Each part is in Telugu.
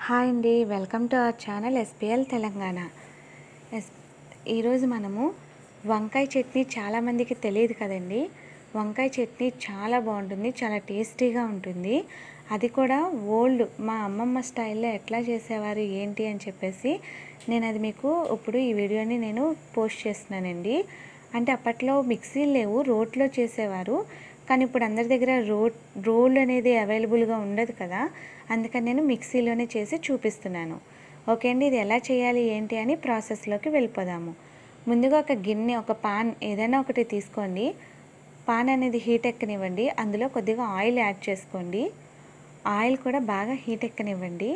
హాయ్ అండి welcome to our channel SPL Telangana S ఈరోజు మనము వంకాయ చట్నీ చాలామందికి తెలియదు కదండి వంకాయ చట్నీ చాలా బాగుంటుంది చాలా టేస్టీగా ఉంటుంది అది కూడా ఓల్డ్ మా అమ్మమ్మ స్టైల్లో ఎట్లా చేసేవారు ఏంటి అని చెప్పేసి నేను అది మీకు ఇప్పుడు ఈ వీడియోని నేను పోస్ట్ చేస్తున్నానండి అంటే అప్పట్లో మిక్సీలు లేవు రోట్లో చేసేవారు కానీ ఇప్పుడు అందరి దగ్గర రోడ్ రోల్ అనేది అవైలబుల్గా ఉండదు కదా అందుకని నేను మిక్సీలోనే చేసి చూపిస్తున్నాను ఓకే అండి ఇది ఎలా చేయాలి ఏంటి అని ప్రాసెస్లోకి వెళ్ళిపోదాము ముందుగా ఒక గిన్నె ఒక పాన్ ఏదైనా ఒకటి తీసుకోండి పాన్ అనేది హీట్ ఎక్కనివ్వండి అందులో కొద్దిగా ఆయిల్ యాడ్ చేసుకోండి ఆయిల్ కూడా బాగా హీట్ ఎక్కనివ్వండి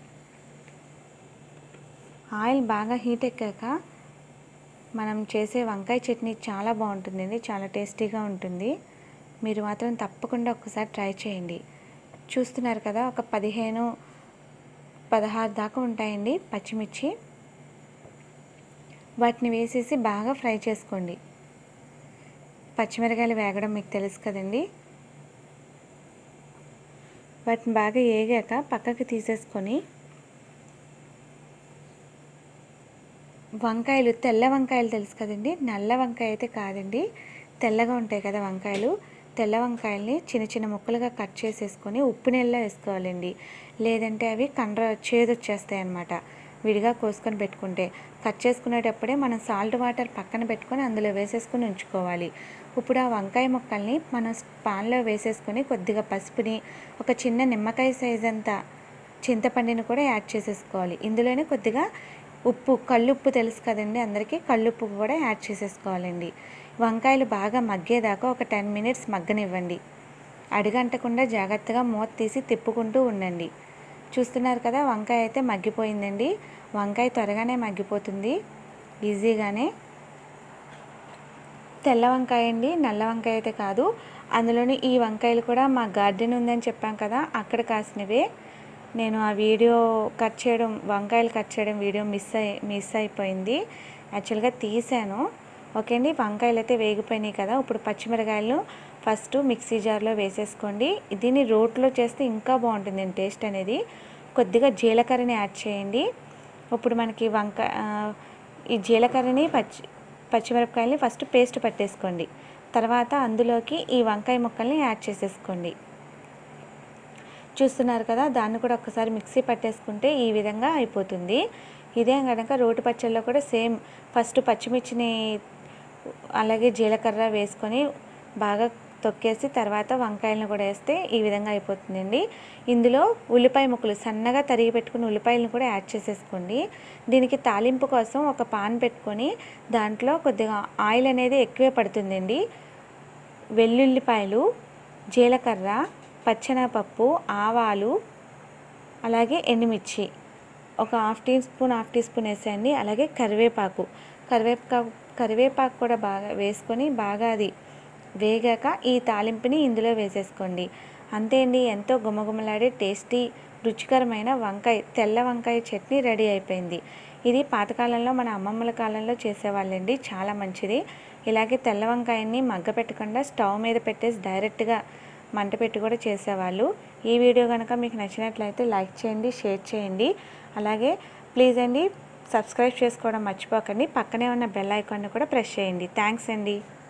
ఆయిల్ బాగా హీట్ ఎక్కాక మనం చేసే వంకాయ చట్నీ చాలా బాగుంటుందండి చాలా టేస్టీగా ఉంటుంది మీరు మాత్రం తప్పకుండా ఒకసారి ట్రై చేయండి చూస్తున్నారు కదా ఒక పదిహేను పదహారు దాకా ఉంటాయండి పచ్చిమిర్చి వాటిని వేసేసి బాగా ఫ్రై చేసుకోండి పచ్చిమిరకాయలు వేగడం మీకు తెలుసు కదండి వాటిని బాగా వేగాక పక్కకి తీసేసుకొని వంకాయలు తెల్ల వంకాయలు తెలుసు కదండి నల్ల వంకాయ అయితే కాదండి తెల్లగా ఉంటాయి కదా వంకాయలు తెల్ల వంకాయల్ని చిన్న చిన్న ముక్కలుగా కట్ చేసేసుకొని ఉప్పు నీళ్ళలో వేసుకోవాలండి లేదంటే అవి కండ్ర చేదు వచ్చేస్తాయి అన్నమాట విడిగా కోసుకొని పెట్టుకుంటే కట్ చేసుకునేటప్పుడే మనం సాల్ట్ వాటర్ పక్కన పెట్టుకొని అందులో వేసేసుకొని ఉంచుకోవాలి ఇప్పుడు ఆ వంకాయ ముక్కల్ని మనం పాన్లో వేసేసుకొని కొద్దిగా పసుపుని ఒక చిన్న నిమ్మకాయ సైజ్ అంతా చింతపండుని కూడా యాడ్ చేసేసుకోవాలి ఇందులోనే కొద్దిగా ఉప్పు కల్లుప్పు తెలుసు కదండి అందరికీ కల్లుప్పు కూడా యాడ్ చేసేసుకోవాలండి వంకాయలు బాగా మగ్గేదాకా ఒక టెన్ మినిట్స్ మగ్గనివ్వండి అడుగంటకుండా జాగ్రత్తగా మూత తీసి తిప్పుకుంటూ ఉండండి చూస్తున్నారు కదా వంకాయ అయితే మగ్గిపోయిందండి వంకాయ త్వరగానే మగ్గిపోతుంది ఈజీగానే తెల్ల వంకాయ అండి నల్ల వంకాయ అయితే కాదు అందులోని ఈ వంకాయలు కూడా మా గార్డెన్ ఉందని చెప్పాం కదా అక్కడ కాసినవే నేను ఆ వీడియో కట్ చేయడం వంకాయలు కట్ చేయడం వీడియో మిస్ అయి మిస్ అయిపోయింది యాక్చువల్గా తీసాను ఓకే అండి వంకాయలు అయితే వేగిపోయినాయి కదా ఇప్పుడు పచ్చిమిరకాయలు ఫస్ట్ మిక్సీ జార్లో వేసేసుకోండి దీన్ని రోట్లో చేస్తే ఇంకా బాగుంటుంది టేస్ట్ అనేది కొద్దిగా జీలకర్రని యాడ్ చేయండి ఇప్పుడు మనకి వంక ఈ జీలకర్రని పచ్చి పచ్చిమిరపకాయలని ఫస్ట్ పేస్ట్ పట్టేసుకోండి తర్వాత అందులోకి ఈ వంకాయ ముక్కల్ని యాడ్ చేసేసుకోండి చూస్తున్నారు కదా దాన్ని కూడా ఒకసారి మిక్సీ పట్టేసుకుంటే ఈ విధంగా అయిపోతుంది ఇదే కనుక రోటి పచ్చళ్ళలో కూడా సేమ్ ఫస్ట్ పచ్చిమిర్చిని అలాగే జీలకర్ర వేసుకొని బాగా తొక్కేసి తర్వాత వంకాయలను కూడా వేస్తే ఈ విధంగా అయిపోతుందండి ఇందులో ఉల్లిపాయ ముక్కలు సన్నగా తరిగి పెట్టుకుని ఉల్లిపాయలను కూడా యాడ్ చేసేసుకోండి దీనికి తాలింపు కోసం ఒక పాన్ పెట్టుకొని దాంట్లో కొద్దిగా ఆయిల్ అనేది ఎక్కువే పడుతుందండి వెల్లుల్లిపాయలు జీలకర్ర పచ్చెనగపప్పు ఆవాలు అలాగే ఎండుమిర్చి ఒక half teaspoon half teaspoon వేసేయండి అలాగే కరివేపాకు కరివేపాకు కరివేపాకు కూడా బాగా వేసుకొని బాగా అది వేగాక ఈ తాలింపుని ఇందులో వేసేసుకోండి అంతే అండి ఎంతో గుమగుమలాడే టేస్టీ రుచికరమైన వంకాయ తెల్ల వంకాయ చట్నీ రెడీ అయిపోయింది ఇది పాతకాలంలో మన అమ్మమ్మల కాలంలో చేసేవాళ్ళండి చాలా మంచిది ఇలాగే తెల్ల వంకాయని మగ్గ పెట్టకుండా స్టవ్ మీద పెట్టేసి డైరెక్ట్గా మంట పెట్టి కూడా చేసేవాళ్ళు ఈ వీడియో కనుక మీకు నచ్చినట్లయితే లైక్ చేయండి షేర్ చేయండి అలాగే ప్లీజ్ అండి సబ్స్క్రైబ్ చేసుకోవడం మర్చిపోకండి పక్కనే ఉన్న బెల్ ఐకాన్ని కూడా ప్రెస్ చేయండి థ్యాంక్స్ అండి